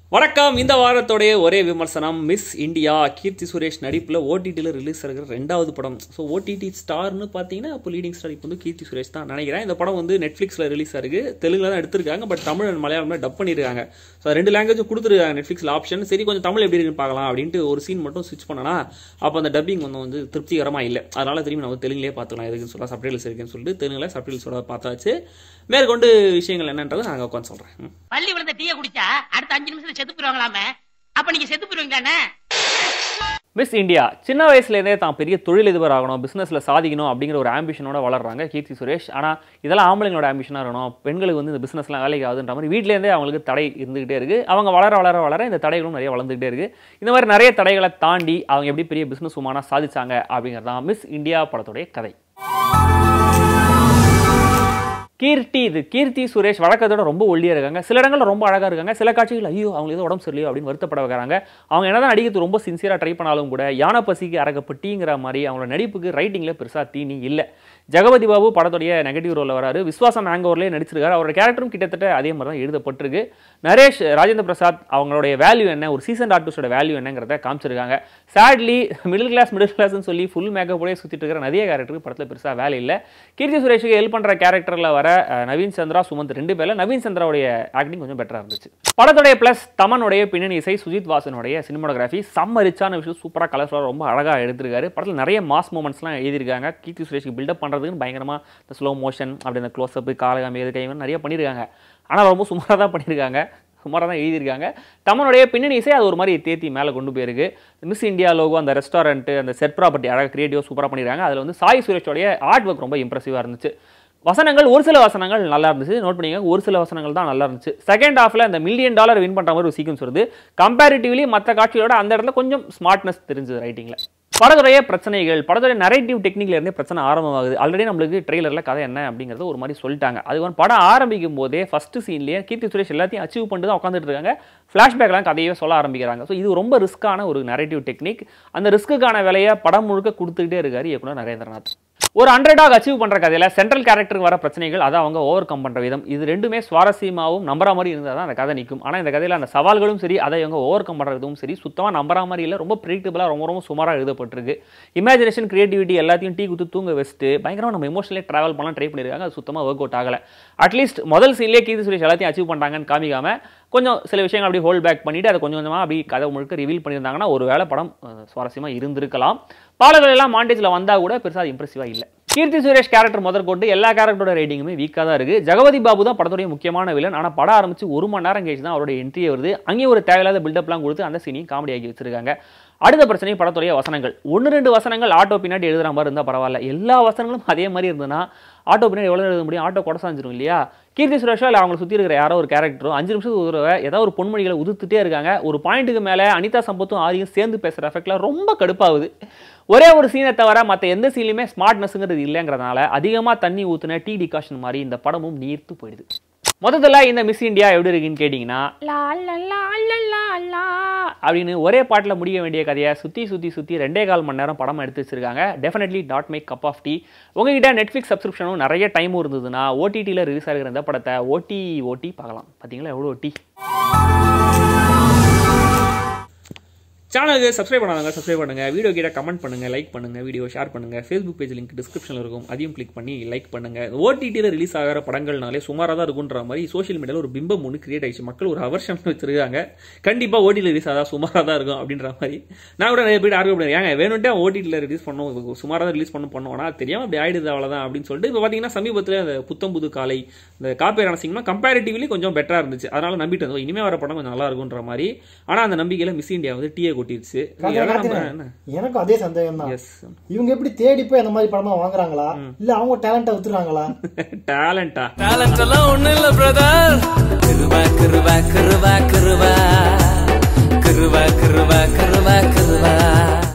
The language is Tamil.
வணக்கம் இந்த வாரத்தோடைய ஒரே விமர்சனம் மிஸ் இந்தியா கீர்த்தி சுரேஷ் நடிப்பில் ஓடிடியில் ரிலீஸ் ஆகிற ரெண்டாவது படம் ஸோ ஓடிடி ஸ்டார்னு பார்த்தீங்கன்னா இப்போ லீடிங் ஸ்டார் இப்போ வந்து கீர்த்தி சுரேஷ் தான் நினைக்கிறேன் இந்த படம் வந்து நெட்ஃப்ளிக்ஸில் ரிலீஸ் ஆகுது தெலுங்குல தான் எடுத்திருக்காங்க பட் தமிழ் அண்ட் மலையாளம்ல டப் பண்ணியிருக்காங்க ஸோ ரெண்டு லாங்குவேஜ் கொடுத்துருக்காங்க நெட்ஃப்ளிக்ஸில் ஆப்ஷன் சரி கொஞ்சம் தமிழ் எப்படி இருக்குன்னு பார்க்கலாம் அப்படின்ட்டு ஒரு சீன் மட்டும் ஸ்விட்ச் பண்ணனா அப்போ அந்த டப்பிங் வந்து வந்து திருப்திகரமாக இல்லை அதனால திரும்பி நம்ம தெலுங்குலேயே பார்த்துக்கலாம் எதுக்குன்னு சொல்லலாம் சப்டைல்ஸ் இருக்குன்னு சொல்லிட்டு தெலுங்குல சப்டைல்ஸோட பார்த்தாச்சு மேற்கொண்டு விஷயங்கள் என்னன்றதை நாங்கள் உட்காந்து சொல்கிறேன் பள்ளி விழுந்த டீய குடிச்சா அடுத்த அஞ்சு நிமிஷத்துல செத்து போயிருவாங்களாமே அப்ப நீங்க செத்து போயிருவீங்களாண்ணே மிஸ் இந்தியா சின்ன வயசுலேருந்தே தான் பெரிய தொழிலதிபர் ஆகணும் பிஸ்னஸில் சாதிக்கணும் அப்படிங்கிற ஒரு ஆம்பிஷனோட வளர்றாங்க கீர்த்தி சுரேஷ் ஆனால் இதெல்லாம் ஆம்பளைங்களோட ஆம்பிஷனாக இருக்கணும் பெண்களுக்கு வந்து இந்த பிஸ்னஸ்லாம் வேலைக்கு ஆகுதுன்ற மாதிரி வீட்டிலேருந்தே அவங்களுக்கு தடை இருந்துகிட்டே இருக்குது அவங்க வளர வளர வளர இந்த தடைகளும் நிறைய வளர்ந்துகிட்டே இருக்குது இந்த மாதிரி நிறைய தடைகளை தாண்டி அவங்க எப்படி பெரிய பிஸ்னஸ் உமானா சாதிச்சாங்க அப்படிங்கிறது தான் மிஸ் இந்தியா படத்துடைய கதை கீர்த்தி இது கீர்த்தி சுரேஷ் வழக்கத்தோட ரொம்ப ஒல்லியாக இருக்காங்க சில இடங்கள்ல ரொம்ப அழகாக இருக்காங்க சில காட்சிகள் ஐயோ அவங்க ஏதோ உடம்பு சரியில்லையோ அப்படின்னு வருத்தப்பட வைக்கிறாங்க அவங்க என்னதான் நடிக்கிறது ரொம்ப சின்சியராக ட்ரை பண்ணாலும் கூட யானை பசிக்கு அரகப்பட்டிங்கிற மாதிரி அவங்களோட நடிப்புக்கு ரைட்டிங்கில் பெருசாக தீனி இல்லை ஜெகபதி பாபு படத்துடைய நெகட்டிவ் ரோலில் வராரு விஸ்வாசம் ஹேங்கோவர்லேயே நடிச்சிருக்காரு அவரோட கேரக்டரும் கிட்டத்தட்ட அதே மாதிரி தான் எழுதப்பட்டிருக்கு நரேஷ் ராஜேந்திர பிரசாத் அவங்களுடைய வேல்யூ என்ன ஒரு சீசன் ஆர்டிஸ்டோட வேல்யூ என்னங்கிறத காமிச்சிருக்காங்க சேட்லி மிடில் கிளாஸ் மிடில் கிளாஸ்னு சொல்லி ஃபுல் மேக்கப்போடே சுற்றிட்டு இருக்கிற நிறைய கேரக்டருக்கு படத்தில் பெருசாக வேலை இல்லை கீர்த்தி சுரேஷுக்கு ஹெல்ப் பண்ணுற கேரக்டரில் வர அஹ், நவீன் சந்திரா சுமந்த் ரெண்டு பேரில் நவீன் சந்திராவுடைய ஆக்டிங் கொஞ்சம் பெட்டராக இருந்துச்சு படத்துடைய ப்ளஸ் தமனுடைய பின்னணி இசை சுஜித் வாசனுடைய சினிமாடோகிராஃபி செம்ம ரிச்சான விஷயம் சூப்பராக கலர்ஃபுல்லாக ரொம்ப அழகாக எடுத்திருக்காரு படத்தில் நிறைய மாஸ் மூமெண்ட்ஸ்லாம் எழுதியிருக்காங்க கீர்த்தி சுரேஷ்க்கு பில்டப் பண்ணுறதுக்கு பயங்கரமாக இந்த ஸ்லோ மோஷன் அப்படி இந்த க்ளோஸ்அப் காலகாமி எது கைவன் நிறைய பண்ணியிருக்காங்க ஆனால் ரொம்ப சுமாராக தான் பண்ணியிருக்காங்க சுமாராக தான் எழுதியிருக்காங்க தமனுடைய பின்னணி இசை அது ஒரு மாதிரி தேத்தி மேலே கொண்டு போயிருக்கு மிஸ் இந்தியா லோகோ அந்த ரெஸ்டாரண்ட்டு அந்த செட் ப்ராப்பர்ட்டி அழகாக கிரியேட்டிவாக சூப்பராக பண்ணியிருக்காங்க அதில் வந்து சாய் சுரேஷோடைய ஆர்ட் ஒர்க் ரொம்ப இம்ப்ரெசிவாக இருந்துச்சு வசனங்கள் ஒரு சில வசனங்கள் நல்லா இருந்துச்சு நோட் பண்ணிக்கோங்க ஒரு சில வசனங்கள் தான் நல்லா இருந்துச்சு செகண்ட் ஹாஃப்ல இந்த மில்லியன் டாலர் வின் பண்ணுற மாதிரி ஒரு சீக்வன்ஸ் வருது கம்பேரிட்டிவ்லி மற்ற காட்சியோட அந்த இடத்துல கொஞ்சம் ஸ்மார்ட்னஸ் தெரிஞ்சது ரைட்டிங்கில் படத்துடைய பிரச்சனைகள் படத்துடைய நரேட்டிவ் டெக்னிக்ல இருந்தே பிரச்சனை ஆரம்பமாகுது ஆல்ரெடி நம்மளுக்கு ட்ரெய்லரில் கதை என்ன அப்படிங்கிறது ஒரு மாதிரி சொல்லிட்டாங்க அது வந்து படம் ஆரம்பிக்கும் போதே ஃபர்ஸ்ட் சீன்லேயே கீர்த்தி சுரேஷ் எல்லாத்தையும் அச்சீவ் பண்ணிட்டு தான் உட்காந்துட்டு இருக்காங்க ஃப்ளாஷ்பேக்லாம் கதையே சொல்ல ஆரம்பிக்கிறாங்க ஸோ இது ரொம்ப ரிஸ்க்கான ஒரு நரேட்டிவ் டெக்னிக் அந்த ரிஸ்க்குக்கான வேலையை படம் முழுக்க கொடுத்துக்கிட்டே இருக்காரு இயக்குனர் நரேந்திரநாத் ஒரு ஹண்ட்ரடாக அச்சீவ் பண்ணுற கதையில் சென்ட்ரல் கேரக்டருக்கு வர பிரச்சனைகள் அதை அவங்க ஓவர் கம் பண்ணுற விதம் இது ரெண்டுமே சுவாரஸ்யமாகவும் நம்புற மாதிரி இருந்தால் தான் அந்த கதை நிற்கும் ஆனால் இந்த கதையில் அந்த சவால்களும் சரி அதை அவங்க ஓவர் கம் பண்ணுற விதமும் சரி சுத்தமாக நம்புற மாதிரி இல்லை ரொம்ப ப்ரிடிக்டபிளாக ரொம்ப ரொம்ப சுமாராக எழுதப்பட்டிருக்கு இமேஜினேஷன் கிரியேட்டிவிட்டி எல்லாத்தையும் டீ குத்து தூங்க வச்சுட்டு பயங்கரமாக நம்ம எமோஷனலே ட்ராவல் பண்ணலாம் ட்ரை பண்ணியிருக்காங்க அது சுத்தமாக ஒர்க் அவுட் ஆகலை அட்லீஸ்ட் முதல் சீன்லேயே கீர்த்தி சுரேஷ் எல்லாத்தையும் அச்சீவ் பண்ணுறாங்கன்னு காமிக்காம கொஞ்சம் சில விஷயங்கள் அப்படி ஹோல்ட் பேக் பண்ணிட்டு அதை கொஞ்சம் கொஞ்சமாக அப்படி கதை முழுக்க ரிவீல் பண்ணியிருந்தாங்கன்னா ஒரு வேளை படம் சுவாரஸ்யமாக இருந்திருக்கலாம் பாடல்கள் எல்லாம் மாண்டேஜில் வந்தால் கூட பெருசாக இம்ப்ரெசிவாக இல்லை கீர்த்தி சுரேஷ் கேரக்டர் முதற்கொண்டு எல்லா கேரக்டரோட ரேட்டிங்குமே வீக்காக தான் இருக்குது ஜெகவதி பாபு தான் படத்துடைய முக்கியமான வில்லன் ஆனால் படம் ஆரம்பிச்சு ஒரு மணி நேரம் கழிச்சு தான் அவருடைய என்ட்ரி வருது அங்கேயும் ஒரு தேவையில்லாத பில்டப்லாம் கொடுத்து அந்த சீனையும் காமெடி ஆக்கி வச்சிருக்காங்க அடுத்த பிரச்சனை படத்துடைய வசனங்கள் ஒன்று ரெண்டு வசனங்கள் ஆட்டோ பின்னாடி எழுதுற மாதிரி இருந்தால் பரவாயில்ல எல்லா வசனங்களும் அதே மாதிரி இருந்ததுன்னா ஆட்டோ பின்னாடி எவ்வளோ எழுத முடியும் ஆட்டோ கொடை சாஞ்சிரும் இல்லையா கீர்த்தி சுரேஷோ இல்லை அவங்க சுற்றி இருக்கிற யாரோ ஒரு கேரக்டரோ அஞ்சு நிமிஷத்துக்கு ஒரு தடவை ஏதாவது ஒரு பொன்மொழிகளை உதுத்துட்டே இருக்காங்க ஒரு பாயிண்ட்டுக்கு மேலே அனிதா சம்பத்தும் ஆரியும் சேர்ந்து பேசுகிற எஃபெக்ட்லாம் ரொம்ப கடுப்பாகுது ஒரே ஒரு சீனை தவிர மற்ற எந்த சீன்லையுமே ஸ்மார்ட்னஸ்ங்கிறது இல்லைங்கிறதுனால அதிகமாக தண்ணி ஊற்றுன டீ டிகாஷன் மாதிரி இந்த படமும் நீர்த்து போயிடுது மொத்தத்தில் இந்த மிஸ் இந்தியா எப்படி இருக்குன்னு கேட்டிங்கன்னா லா லா லா லா லா லா அப்படின்னு ஒரே பாட்டில் முடிய வேண்டிய கதையை சுற்றி சுற்றி சுற்றி ரெண்டே கால் மணி நேரம் படம் எடுத்து வச்சிருக்காங்க டெஃபினெட்லி டாட் மேக் கப் ஆஃப் டீ உங்ககிட்ட நெட்ஃப்ளிக்ஸ் சப்ஸ்கிரிப்ஷனும் நிறைய டைமும் இருந்ததுன்னா ஓடிடியில் ரிலீஸ் ஆகிற இந்த படத்தை ஓடி ஓட்டி பார்க்கலாம் பார்த்தீங்களா எவ்வளோ டீ சேனலுக்கு சப்ஸ்கிரைப் பண்ணாதவங்க சப்ஸ்கிரைப் பண்ணுங்க வீடியோ கீழே கமெண்ட் பண்ணுங்க லைக் பண்ணுங்க வீடியோ ஷேர் பண்ணுங்க ஃபேஸ்புக் பேஜ் லிங்க் டிஸ்கிரிப்ஷனில் இருக்கும் அதையும் கிளிக் பண்ணி லைக் பண்ணுங்க ஓடிடியில் ரிலீஸ் ஆகிற படங்கள்னாலே சுமாராக தான் இருக்குன்ற மாதிரி சோஷியல் மீடியாவில் ஒரு பிம்பம் ஒன்று கிரியேட் ஆயிடுச்சு மக்கள் ஒரு அவர்ஷன் வச்சிருக்காங்க கண்டிப்பாக ஓடிடியில் ரிலீஸ் ஆதா சுமாராக தான் இருக்கும் அப்படின்ற மாதிரி நான் கூட நிறைய பேர் ஆர்வம் பண்ணுறேன் ஏங்க வேணும்ட்டே ஓடிடியில் ரிலீஸ் பண்ணோம் சுமாராக தான் ரிலீஸ் பண்ண பண்ணோம்னா தெரியாமல் அப்படி ஆயிடுது அவ்வளோதான் அப்படின்னு சொல்லிட்டு இப்போ பார்த்தீங்கன்னா சமீபத்தில் அந்த புத்தம் புது காலை இந்த காப்பேரான சினிமா கம்பேரிட்டிவ்லி கொஞ்சம் பெட்டராக இருந்துச்சு அதனால நம்பிட்டு இருந்தோம் இனிமேல் வர படம் கொஞ்சம் நல்லா இருக்குன்ற மாதிரி ஆனால் அந்த நம்பிக்கையில் மிஸ் இந்தியா வந்து டீயை கொட்டிருச்சு கார்த்திகை, அதான் நம்ம கார்த்திகை, என்ன எனக்கும் அதே சந்தேகம் தான் எஸ் இவங்க எப்படி தேடி போய் அந்த மாதிரி படமா வாங்குறாங்களா இல்ல அவங்க டேலண்டா வித்துறாங்களா டேலண்டா டேலண்ட் எல்லாம் ஒண்ணும் இல்ல பிரதர் கிருவா கிருவா கிருவா கிருவா கிருவா கிருவா கிருவா கிருவா